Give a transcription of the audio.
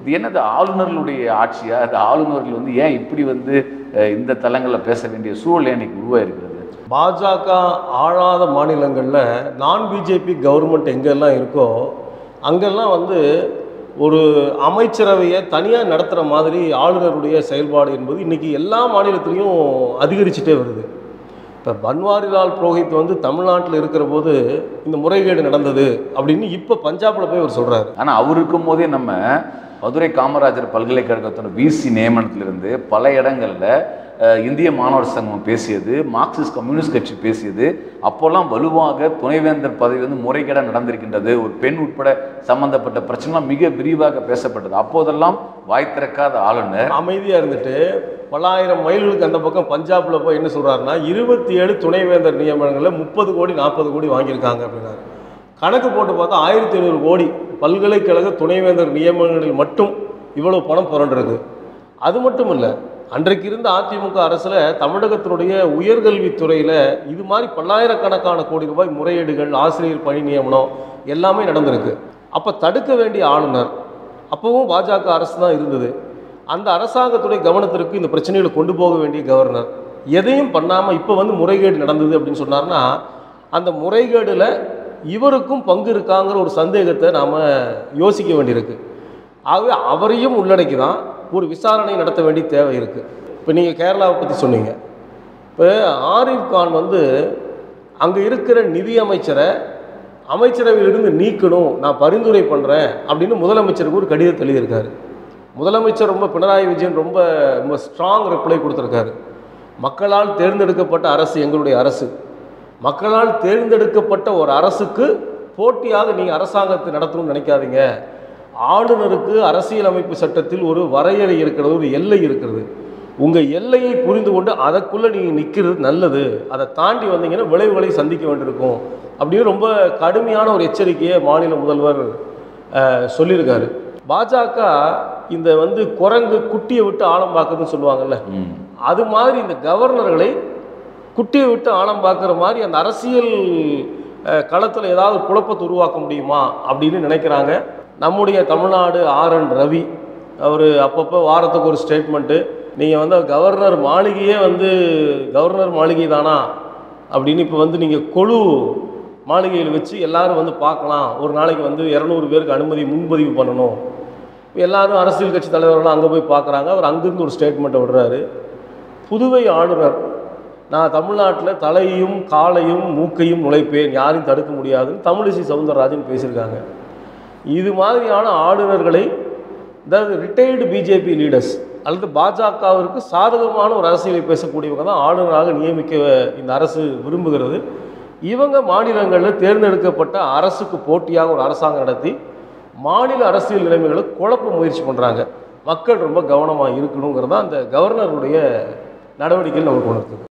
இது என்னது ஆளுநர்களுடைய ஆட்சியா அது ஆளுநர்கள் வந்து ஏன் இப்படி வந்து அஹ், இந்த தளங்களில் பேச வேண்டிய சூழல் ஏன் இன்னைக்கு உருவாயிருக்கிறது பாஜக ஆளாத மாநிலங்களில் நான் பிஜேபி கவர்மெண்ட் எங்கெல்லாம் இருக்கோ அங்கெல்லாம் வந்து ஒரு அமைச்சரவையை தனியாக நடத்துகிற மாதிரி ஆளுநருடைய செயல்பாடு என்பது இன்றைக்கி எல்லா மாநிலத்திலையும் அதிகரிச்சுட்டே வருது இப்போ பன்வாரிலால் புரோஹித் வந்து தமிழ்நாட்டில் இருக்கிற போது இந்த முறைகேடு நடந்தது அப்படின்னு இப்போ பஞ்சாபில் போய் அவர் சொல்கிறாரு ஆனா அவர் இருக்கும் போதே நம்ம மதுரை காமராஜர் பல்கலைக்கழகத்தோட விசி நியமனத்திலிருந்து பல இடங்கள்ல அஹ், இந்திய மாணவர் சங்கம் பேசியது மார்க்சிஸ்ட் கம்யூனிஸ்ட் கட்சி பேசியது அப்போல்லாம் வலுவாக துணைவேந்தர் பதவி வந்து முறைகேடாக நடந்திருக்கின்றது ஒரு பெண் உட்பட சம்பந்தப்பட்ட பிரச்சனைலாம் மிக விரிவாக பேசப்பட்டது அப்போதெல்லாம் வாய் திறக்காத ஆளுநர் அமைதியாக இருந்துட்டு பல்லாயிரம் மைல்களுக்கு அந்த பக்கம் பஞ்சாபில் போய் என்ன சொல்கிறாருன்னா இருபத்தி ஏழு துணைவேந்தர் நியமனங்களில் முப்பது கோடி நாற்பது கோடி வாங்கியிருக்காங்க அப்படின்னாரு கணக்கு போட்டு பார்த்தா ஆயிரத்தி ஐநூறு கோடி பல்கலைக்கழக துணைவேந்தர் நியமனங்களில் மட்டும் இவ்வளோ பணம் புரண்டிருக்கு அது மட்டும் இல்லை அன்றைக்கு இருந்த அதிமுக அரசில் தமிழகத்தினுடைய உயர்கல்வித்துறையில் இது மாதிரி பல்லாயிரக்கணக்கான கோடி ரூபாய் முறையீடுகள் ஆசிரியர் பணி நியமனம் எல்லாமே நடந்திருக்கு அப்போ தடுக்க வேண்டிய ஆளுநர் அப்போவும் பாஜக அரசு தான் இருந்தது அந்த அரசாங்கத்துடைய கவனத்திற்கு இந்த பிரச்சனைகளை கொண்டு போக வேண்டிய கவர்னர் எதையும் பண்ணாமல் இப்போ வந்து முறைகேடு நடந்தது அப்படின்னு சொன்னார்னா அந்த முறைகேடில் இவருக்கும் பங்கு இருக்காங்கிற ஒரு சந்தேகத்தை நாம் யோசிக்க வேண்டியிருக்கு ஆகவே அவரையும் உள்ளடக்கி தான் ஒரு விசாரணை நடத்த வேண்டிய தேவை இருக்குது இப்போ நீங்கள் கேரளாவை பற்றி சொன்னீங்க இப்போ ஆரிஃப் கான் வந்து அங்கே இருக்கிற நிதி அமைச்சரை அமைச்சரவையிலிருந்து நீக்கணும் நான் பரிந்துரை பண்ணுறேன் அப்படின்னு முதலமைச்சருக்கு ஒரு கடிதத்தை எழுதியிருக்காரு முதலமைச்சர் ரொம்ப பினராயி விஜயன் ரொம்ப ரொம்ப ஸ்ட்ராங் ரிப்ளை கொடுத்துருக்காரு மக்களால் தேர்ந்தெடுக்கப்பட்ட அரசு எங்களுடைய அரசு மக்களால் தேர்ந்தெடுக்கப்பட்ட ஒரு அரசுக்கு போட்டியாக நீங்கள் அரசாங்கத்தை நடத்தணும்னு நினைக்காதீங்க ஆளுநருக்கு அரசியலமைப்பு சட்டத்தில் ஒரு வரையறை இருக்கிறது ஒரு எல்லை இருக்கிறது உங்கள் எல்லையை புரிந்து கொண்டு அதற்குள்ளே நீங்கள் நிற்கிறது நல்லது அதை தாண்டி வந்தீங்கன்னா விளைவுகளை சந்திக்க வேண்டியிருக்கும் அப்படின்னு ரொம்ப கடுமையான ஒரு எச்சரிக்கையை மாநில முதல்வர் அஹ், சொல்லியிருக்காரு பாஜக இந்த வந்து குரங்கு குட்டியை விட்டு ஆழம் பார்க்குதுன்னு சொல்லுவாங்கல்ல ம். அது மாதிரி இந்த கவர்னர்களை குட்டியை விட்டு ஆழம் பார்க்குற மாதிரி அந்த அரசியல் களத்தில் ஏதாவது குழப்பத்தை உருவாக்க முடியுமா அப்படின்னு நினைக்கிறாங்க நம்முடைய தமிழ்நாடு ஆர் என் ரவி அவர் அப்பப்போ வாரத்துக்கு ஒரு ஸ்டேட்மெண்ட்டு நீங்கள் வந்து கவர்னர் மாளிகையே வந்து கவர்னர் மாளிகை தானா அப்படின்னு இப்போ வந்து நீங்கள் கொழு மாளிகையில் வச்சு எல்லாரும் வந்து பார்க்கலாம் ஒரு நாளைக்கு வந்து இரநூறு பேருக்கு அனுமதி முன்பதிவு பண்ணணும் எல்லாரும் அரசியல் கட்சி தலைவர்கள்லாம் அங்கே போய் பார்க்குறாங்க அவர் அங்கிருந்து ஒரு ஸ்டேட்மெண்ட்டை விடுறாரு புதுவை ஆளுநர் நான் தமிழ்நாட்டில் தலையையும் காலையும் மூக்கையும் நுழைப்பேன் யாரையும் தடுக்க முடியாதுன்னு தமிழிசை சவுந்தரராஜன் பேசியிருக்காங்க இது மாதிரியான ஆளுநர்களை அதாவது ரிட்டையர்டு பிஜேபி லீடர்ஸ் அல்லது பாஜகவிற்கு சாதகமான ஒரு அரசியலை பேசக்கூடியவங்க தான் ஆளுநராக நியமிக்க இந்த அரசு விரும்புகிறது இவங்க மாநிலங்களில் தேர்ந்தெடுக்கப்பட்ட அரசுக்கு போட்டியாக ஒரு அரசாங்கம் நடத்தி மாநில அரசியல் நிலைமைகளை குழப்ப முயற்சி பண்ணுறாங்க மக்கள் ரொம்ப கவனமாக இருக்கணுங்கிறது தான் அந்த கவர்னருடைய நடவடிக்கைகள் நமக்கு உணர்த்துது